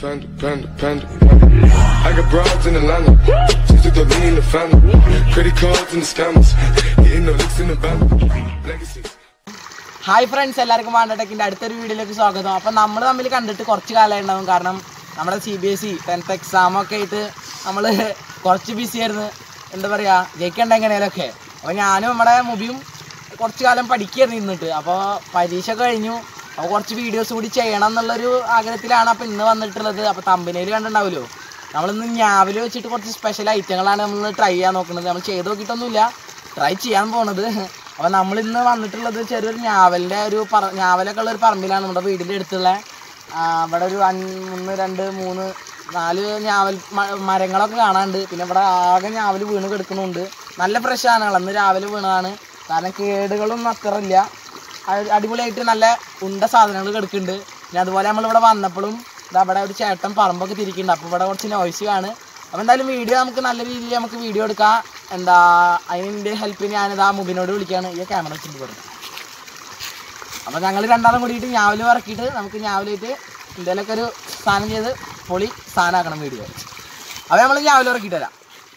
Panda, panda, panda. I got broads in Atlanta. Just took the lean in the family. Credit cards and the scammers. Hitting the licks in the band. Legacies. Hi friends എല്ലാവർക്കും വാണ്ടടെക്കിൻ്റെ അടുത്തൊരു വീഡിയോയിലേക്ക് സ്വാഗതം അപ്പം നമ്മൾ തമ്മിൽ കണ്ടിട്ട് കുറച്ച് കാലമായി ഉണ്ടാവും കാരണം നമ്മുടെ C B S E tenth exam ഒക്കെ ആയിട്ട് നമ്മൾ കുറച്ച് ബിസി ആയിരുന്നു എന്താ പറയുക ജയിക്കണ്ട എങ്ങനെയൊക്കെ അപ്പോൾ ഞാനും നമ്മുടെ മുബിയും കുറച്ച് കാലം പഠിക്കുകയായിരുന്നു ഇരുന്നിട്ട് അപ്പോൾ പരീക്ഷ ഒക്കെ കഴിഞ്ഞു അപ്പോൾ കുറച്ച് വീഡിയോസ് കൂടി ചെയ്യണം എന്നുള്ളൊരു ആഗ്രഹത്തിലാണ് അപ്പോൾ ഇന്ന് വന്നിട്ടുള്ളത് അപ്പോൾ തമ്പനയിൽ കണ്ടിട്ടുണ്ടാവുമല്ലോ നമ്മളിന്ന് ഞാവിൽ വെച്ചിട്ട് കുറച്ച് സ്പെഷ്യൽ ഐറ്റങ്ങളാണ് നമ്മൾ ട്രൈ ചെയ്യാൻ നോക്കുന്നത് നമ്മൾ ചെയ്ത് നോക്കിയിട്ടൊന്നുമില്ല ട്രൈ ചെയ്യാൻ പോണത് അപ്പോൾ നമ്മൾ ഇന്ന് വന്നിട്ടുള്ളത് ചെറിയൊരു ഞാവലിൻ്റെ ഒരു പറ ഞാവലൊക്കെ ഉള്ള ഒരു പറമ്പിലാണ് നമ്മുടെ വീടിൻ്റെ അടുത്തുള്ള ആ, ഇവിടെ ഒരു അഞ്ച് മൂന്ന് രണ്ട് മൂന്ന് നാല് ഞാവൽ മ- മരങ്ങളൊക്കെ കാണാനുണ്ട് പിന്നെ ഇവിടെ ആകെ ഞാവൽ വീണ് കിടക്കുന്നുണ്ട് നല്ല ഫ്രഷ് ആണ് അന്ന് രാവിലെ വീണതാണ് കാരണം കേടുകളൊന്നും അത്ര ഇല്ല അ- അടിപൊളിയായിട്ട് നല്ല ഉണ്ട സാധനങ്ങൾ കിടക്കുന്നുണ്ട് പിന്നെ അതുപോലെ നമ്മളിവിടെ വന്നപ്പോഴും ഇതാ ഇവിടെ ഒരു ചേട്ടൻ പറമ്പൊക്കെ തിരിക്കുന്നുണ്ട് അപ്പോൾ ഇവിടെ കുറച്ച് നോയ്സ് ആണ് അപ്പോൾ എന്തായാലും വീഡിയോ നമുക്ക് നല്ല രീതിയിൽ നമുക്ക് വീഡിയോ എടുക്കാം എന്താ അതിൻ്റെ ഹെൽപ്പിന് ഞാനിതാ മുബിനോട് വിളിക്കുകയാണ് ഈ ക്യാമറ വെച്ചിട്ട് പറഞ്ഞു അപ്പോൾ ഞങ്ങൾ രണ്ടാളും കൂടിയിട്ട് ഞാവല് ഇറക്കിയിട്ട് നമുക്ക് ഞാവലായിട്ട് എന്തെങ്കിലുമൊക്കെ ഒരു സാധനം ചെയ്ത് പൊളി സാധനമാക്കണം വീഡിയോ അപ്പോൾ നമ്മൾ ഞാവല് ഇറക്കിയിട്ട് വരാം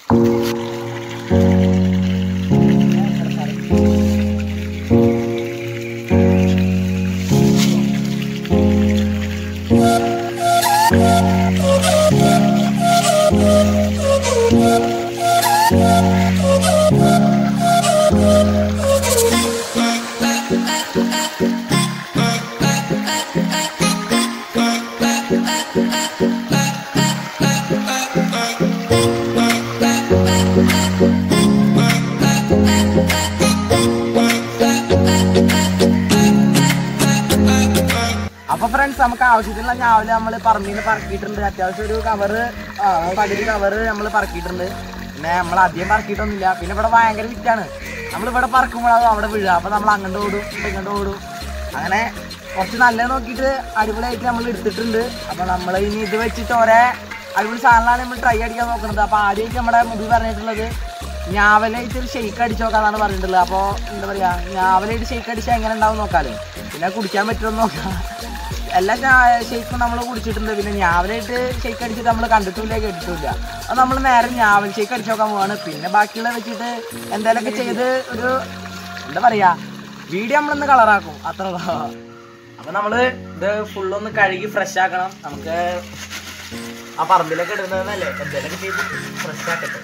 അപ്പൊ ഫ്രണ്ട്സ് നമുക്ക് ആവശ്യത്തിനുള്ള ഞാവല് നമ്മൾ പറമ്പിൽ നിന്ന് പറക്കിയിട്ടുണ്ട് അത്യാവശ്യം ഒരു കവറ് പകുതി കവറ് നമ്മൾ പറക്കിയിട്ടുണ്ട് പിന്നെ നമ്മൾ അധികം പറക്കിയിട്ടൊന്നുമില്ല പിന്നെ ഇവിടെ ഭയങ്കര വിറ്റാണ് നമ്മൾ ഇവിടെ പറക്കുമ്പോഴാകും അവിടെ വീഴുക അപ്പൊ നമ്മൾ അങ്ങോട്ട് ഓടും ഇപ്പൊ ഇങ്ങോട്ട് ഓടും അങ്ങനെ കുറച്ച് നല്ലത് നോക്കിയിട്ട് അടിപൊളിയായിട്ട് നമ്മൾ എടുത്തിട്ടുണ്ട് അപ്പൊ നമ്മൾ ഇനി ഇത് വെച്ചിട്ട് ഒരേ അടിപൊളി സാധനങ്ങളാണ് നമ്മൾ ട്രൈ അടിക്കാൻ നോക്കുന്നത് അപ്പൊ ആദ്യമായിട്ട് നമ്മുടെ മുടി പറഞ്ഞിട്ടുള്ളത് ഞാവലായിട്ട് ഒരു ഷെയ്ക്ക് അടിച്ചു നോക്കാന്നാണ് പറഞ്ഞിട്ടുള്ളത് അപ്പോൾ എന്താ പറയാ ഞാവലായിട്ട് ഷെയ്ക്ക് അടിച്ചാൽ എങ്ങനെ ഉണ്ടാവും നോക്കാലോ പിന്നെ കുടിക്കാൻ പറ്റുമോ നോക്കാം എല്ലാ ഷെയ്ക്കും നമ്മൾ കുടിച്ചിട്ടുണ്ട് പിന്നെ ഞാവലായിട്ട് ഷെയ്ക്ക് അടിച്ചിട്ട് നമ്മൾ കണ്ടിട്ടില്ല കേട്ടിട്ടില്ല അത് നമ്മൾ നേരെ ഞാവൽ ഷെയ്ക്ക് അടിച്ചു നോക്കാൻ പോവാണ് പിന്നെ ബാക്കിയുള്ള വെച്ചിട്ട് എന്തെങ്കിലുമൊക്കെ ചെയ്ത് ഒരു എന്താ പറയാ വീഡിയോ നമ്മളൊന്ന് കളറാക്കും അത്ര അപ്പൊ നമ്മള് ഇത് ഫുള്ളൊന്ന് കഴുകി ഫ്രഷ് ആക്കണം നമുക്ക് ആ പറമ്പിലൊക്കെ ഇടുന്നതല്ലേ എന്തെങ്കിലുമൊക്കെ ചെയ്ത് ഫ്രഷ് ആക്കട്ടെ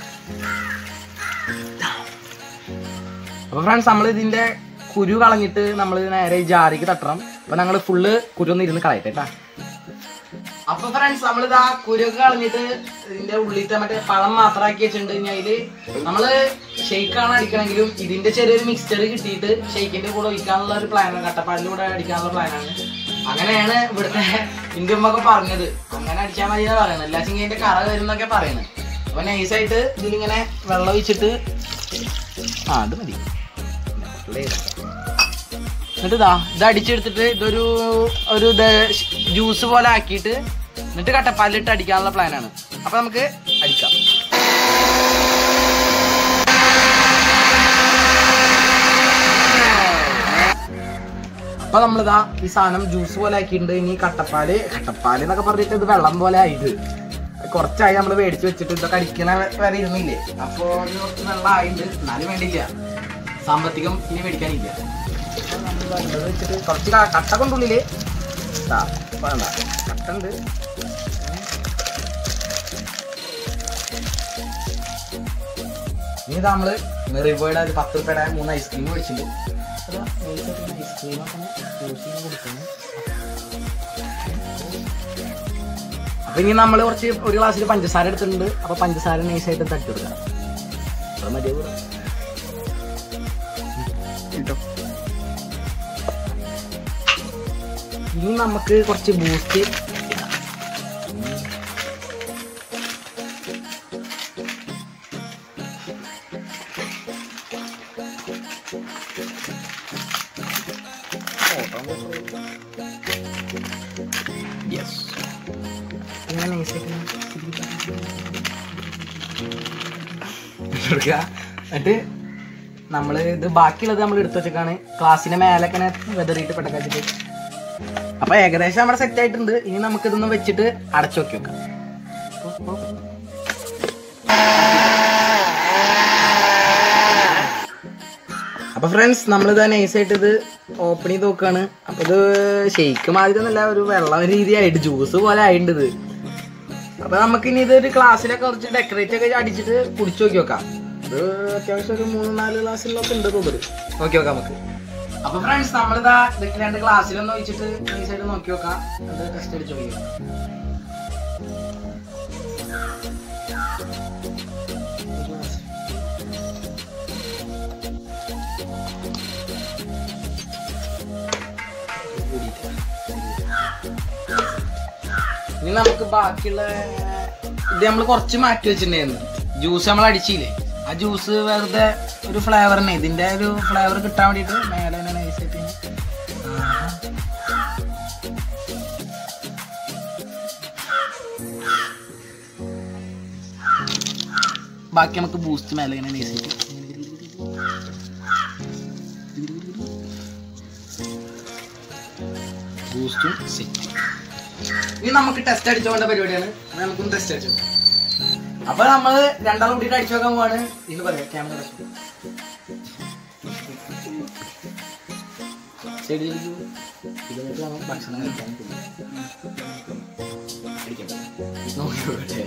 അപ്പൊ ഫ്രണ്ട്സ് നമ്മൾ ഇതിന്റെ കുരു കളഞ്ഞിട്ട് നമ്മൾ നേരെ ഈ ജാറിക്ക് തട്ടണം അപ്പൊ ഞങ്ങൾ ഫുള്ള് കുരു ഒന്ന് ഇരുന്ന് കളയട്ടെ കേട്ടാ അപ്പൊ ഫ്രണ്ട്സ് നമ്മളിതാ കുരുക്ക് കളഞ്ഞിട്ട് ഇതിന്റെ ഉള്ളിലത്തെ മറ്റേ പഴം മാത്രമാക്കി വെച്ചിട്ടുണ്ട് ഇനി അതില് നമ്മള് ഷെയ്ക്കാണ് അടിക്കണമെങ്കിലും ഇതിന്റെ ചെറിയൊരു മിക്സ്ചർ കിട്ടിയിട്ട് ഷെയ്ക്കിന്റെ കൂടെ ഒഴിക്കാനുള്ള ഒരു പ്ലാനാണ് കട്ടപ്പാടിന്റെ കൂടെ അടിക്കാനുള്ള പ്ലാനാണ് അങ്ങനെയാണ് ഇവിടുത്തെ ഇന്ത്യ ഉമ്മൊക്കെ പറഞ്ഞത് അങ്ങനെ അടിച്ചാൽ മതി എന്ന് പറയുന്നത് എല്ലാ ചിങ്ങ അതിന്റെ കറ വരുന്നൊക്കെ പറയുന്നത് അപ്പൊ നൈസായിട്ട് ഇതിലിങ്ങനെ വെള്ളം ഒഴിച്ചിട്ട് ആ അത് മതി എന്നിട്ട് ഇതാ ഇത് അടിച്ചെടുത്തിട്ട് ഇതൊരു ഒരു ജ്യൂസ് പോലെ ആക്കിയിട്ട് എന്നിട്ട് കട്ടപ്പാലിട്ട് അടിക്കാനുള്ള പ്ലാനാണ് അപ്പൊ നമുക്ക് അടിക്കാം അപ്പൊ നമ്മളിതാ ഈ സാധനം ജ്യൂസ് പോലെ ആക്കിയിട്ടുണ്ട് ഇനി കട്ടപ്പാല് കട്ടപ്പാല് എന്നൊക്കെ പറഞ്ഞിട്ട് ഇത് വെള്ളം പോലെ ആയിട്ട് കുറച്ചായി നമ്മൾ മേടിച്ച് വെച്ചിട്ട് ഇതൊക്കെ അടിക്കണ വരെ ഇരുന്നില്ലേ അപ്പൊ ഇത് കുറച്ച് വെള്ളം ആയിട്ടുണ്ട് എന്നാലും വേണ്ടിയില്ല സാമ്പത്തികം ഇനി മേടിക്കാനില്ല അപ്പൊ നമ്മള് വെള്ളം വെച്ചിട്ട് കുറച്ച് ക- കട്ട കൊണ്ടുള്ളില് ദാ, വേണ്ട കട്ട ഉണ്ട് ഇനി ഇതാ നമ്മള് മെറിബോയുടെ ഒരു പത്ത് രൂപയുടെ മൂന്ന് ഐസ്ക്രീം മേടിച്ചിട്ടുണ്ട് ഐസ്ക്രീം കൊടുക്കണം അപ്പൊ ഇനി നമ്മൾ കുറച്ച് ഒരു ഗ്ലാസ്സിൽ പഞ്ചസാര എടുത്തിട്ടുണ്ട് അപ്പൊ പഞ്ചസാര നൈസായിട്ട് തട്ടി കൊടുക്കണം അത്ര മതിയോ ഇനി നമുക്ക് കുറച്ച് ബൂസ്റ്റ് യെസ് ഇങ്ങനെ നൈസായിട്ട് കൊടുക്കുക എന്നിട്ട് നമ്മൾ ഇത് ബാക്കിയുള്ളത് നമ്മൾ എടുത്തു വെച്ചേക്കാണ് ക്ലാസ്സിന്റെ മേലെ ഇങ്ങനെ വെതറിയിട്ട് പെട്ടക്കാച്ചിട്ട് അപ്പൊ ഏകദേശം നമ്മുടെ സെറ്റ് ആയിട്ടുണ്ട് ഇനി നമുക്ക് ഇതൊന്ന് വെച്ചിട്ട് അടച്ചു നോക്കി വെക്കാം അപ്പൊ ഫ്രണ്ട്സ് നമ്മളിത് നൈസായിട്ട് ഇത് ഓപ്പൺ ചെയ്ത് നോക്കാണ് അപ്പൊ ഇത് ഷെയ്ക്ക് മാതിരി ഒന്നല്ല ഒരു വെള്ളം രീതിയായിട്ട് ജ്യൂസ് പോലെ ആയിട്ടുണ്ട് ഇത് അപ്പൊ നമുക്ക് ഇനി ഇതൊരു ക്ലാസ്സിലൊക്കെ കുറച്ച് ഡെക്കറേറ്റ് ഒക്കെ അടിച്ചിട്ട് കുടിച്ചു നോക്കി നോക്കാം ഇത് അത്യാവശ്യം ഒരു മൂന്ന് നാല് ഗ്ലാസ്സിലൊക്കെ ഉണ്ട് തോന്നുന്നു നോക്കി നോക്കാം നമുക്ക് അപ്പൊ ഫ്രണ്ട്സ് നമ്മളിതാ ഇത് രണ്ട് ഗ്ലാസ്സിലൊന്ന് ഒഴിച്ചിട്ട് നൈസായിട്ട് നോക്കി നോക്കാം അത് ടെസ്റ്റ് അടിച്ച് നോക്കി ഇനി നമുക്ക് ബാക്കിയുള്ള ഇത് നമ്മൾ കുറച്ച് മാറ്റി വെച്ചിട്ടുണ്ടായിരുന്നു ജ്യൂസ് നമ്മൾ അടിച്ചില്ലേ ആ ജ്യൂസ് വെറുതെ ഒരു ഫ്ലേവറിന് ഇതിന്റെ ഒരു ഫ്ലേവർ കിട്ടാൻ വേണ്ടിയിട്ട് മേലെ തന്നെ nice ആയിട്ട് ഇങ്ങനെ. ആഹാ. ബാക്കി നമുക്ക് ബൂസ്റ്റ് മേലെ ഇങ്ങനെ nice ആയിട്ട് ബൂസ്റ്റും സെറ്റ് ഇനി നമുക്ക് ടെസ്റ്റ് അടിച്ചോണ്ട പരിപാടിയാണ് അത് നമുക്കൊന്ന് ടെസ്റ്റ് അടിച്ചു നോക്കാം. അപ്പൊ നമ്മള് രണ്ടാളും കൂടിയിട്ട് അടിച്ചു നോക്കാൻ പോവാണ് ഇന്ന് പറയാം ക്യാമറ സൈഡിലേക്ക് ഇതിലേക്ക് വേണം ഭക്ഷണം കഴിക്കാൻ അടിക്കാം. നോക്കി നോക്കട്ടെ.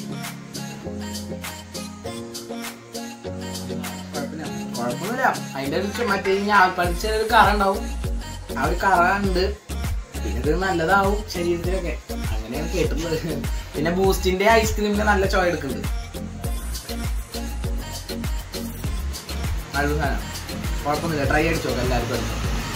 കുഴപ്പമില്ല. കുഴപ്പമൊന്നുമില്ല അതിന്റെ ഒരു ചു- മറ്റേ ഈ ഞാപ്പളിച്ച ഒരു കറ ഉണ്ടാവും ആ ഒരു കറ ഉണ്ട് പിന്നെ ഇത് നല്ലതാവും ശരീരത്തിനൊക്കെ അങ്ങനെയാണ് കേട്ടിട്ടുള്ളത് പിന്നെ ബൂസ്റ്റിന്റെ ഐസ്ക്രീമിന് നല്ല ചോയ എടുക്കുന്നുണ്ട് നല്ല സാധനം കുഴപ്പമൊന്നുമില്ല ട്രൈ അടിച്ചോ എല്ലാവർക്കും അടിച്ചോ.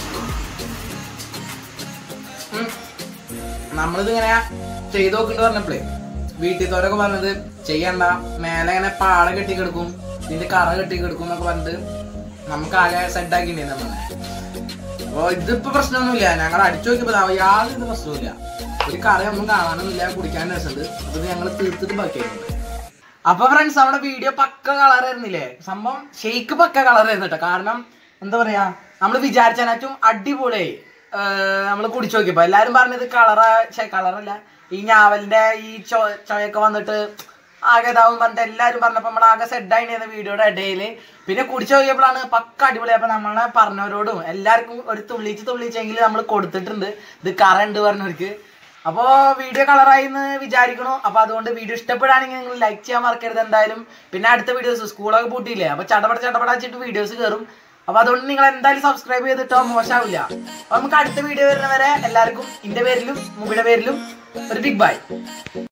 ഉം. നമ്മളിത് ഇങ്ങനെ ചെയ്ത് നോക്കിട്ട് പറഞ്ഞപ്പോഴേ വീട്ടിൽ തോരൊക്കെ പറഞ്ഞത് ചെയ്യണ്ട മേലെ ഇങ്ങനെ പാട കെട്ടി കിടക്കും ഇതിന്റെ കറ കെട്ടി കിടക്കും എന്നൊക്കെ പറഞ്ഞിട്ട് നമുക്ക് ആകെ സെറ്റ് ആക്കിയിട്ടുണ്ടായിരുന്നു നമ്മളെ അപ്പൊ ഇതിപ്പോ പ്രശ്നമൊന്നുമില്ല ഞങ്ങൾ അടിച്ചു നോക്കിയപ്പോ ദാ യാതൊരു പ്രശ്നവുമില്ല ഒരു കറിയൊന്നും കാണാനൊന്നുമില്ല കുടിക്കാൻ രസമുണ്ട് അപ്പൊ ഇത് ഞങ്ങൾ തീർത്തിട്ട് ബാക്കിയായിട്ടുണ്ട് അപ്പൊ ഫ്രണ്ട്സ് നമ്മുടെ വീഡിയോ പക്ക കളർ ആയിരുന്നില്ലേ സംഭവം ഷെയ്ക്ക് പക്ക കളർ ആയിരുന്നു കേട്ടോ കാരണം എന്താ പറയാ നമ്മൾ വിചാരിച്ചതിനറ്റും അടിപൊളിയായി നമ്മൾ കുടിച്ചു നോക്കിയപ്പോ എല്ലാരും പറഞ്ഞത് കളറാ കളറല്ല ഈ ഞാവലിന്റെ ഈ ചോ ചോയൊക്കെ വന്നിട്ട് ആകെ ഇതാവും പറഞ്ഞിട്ട് എല്ലാരും പറഞ്ഞപ്പോ നമ്മൾ ആകെ സെഡ് ആയിരുന്നു വീഡിയോയുടെ ഇടയില് പിന്നെ കുടിച്ചു നോക്കിയപ്പോഴാണ് പക്ക അടിപൊളി അപ്പൊ നമ്മളെ പറഞ്ഞവരോടും എല്ലാവർക്കും ഒരു തുള്ളിച്ച് തുള്ളിച്ചെങ്കിലും നമ്മൾ കൊടുത്തിട്ടുണ്ട് ഇത് കറ ഉണ്ട് പറഞ്ഞവർക്ക് അപ്പോൾ വീഡിയോ കളറായി എന്ന് വിചാരിക്കണു അപ്പോൾ അതുകൊണ്ട് വീഡിയോ ഇഷ്ടപ്പെടുകയാണെങ്കിൽ നിങ്ങൾ ലൈക്ക് ചെയ്യാൻ മറക്കരുത് എന്തായാലും പിന്നെ അടുത്ത വീഡിയോസ് സ്കൂളൊക്കെ പൂട്ടിയില്ലേ അപ്പോൾ ചടപട ചടപട വെച്ചിട്ട് വീഡിയോസ് കയറും അപ്പോൾ അതുകൊണ്ട് നിങ്ങൾ എന്തായാലും സബ്സ്ക്രൈബ് ചെയ്തിട്ടോ മോശമാവില്ല അപ്പോൾ നമുക്ക് അടുത്ത വീഡിയോ വരുന്നവരെ എല്ലാവർക്കും എൻ്റെ പേരിലും മുബിയുടെ പേരിലും ഒരു ബിഗ് ബൈ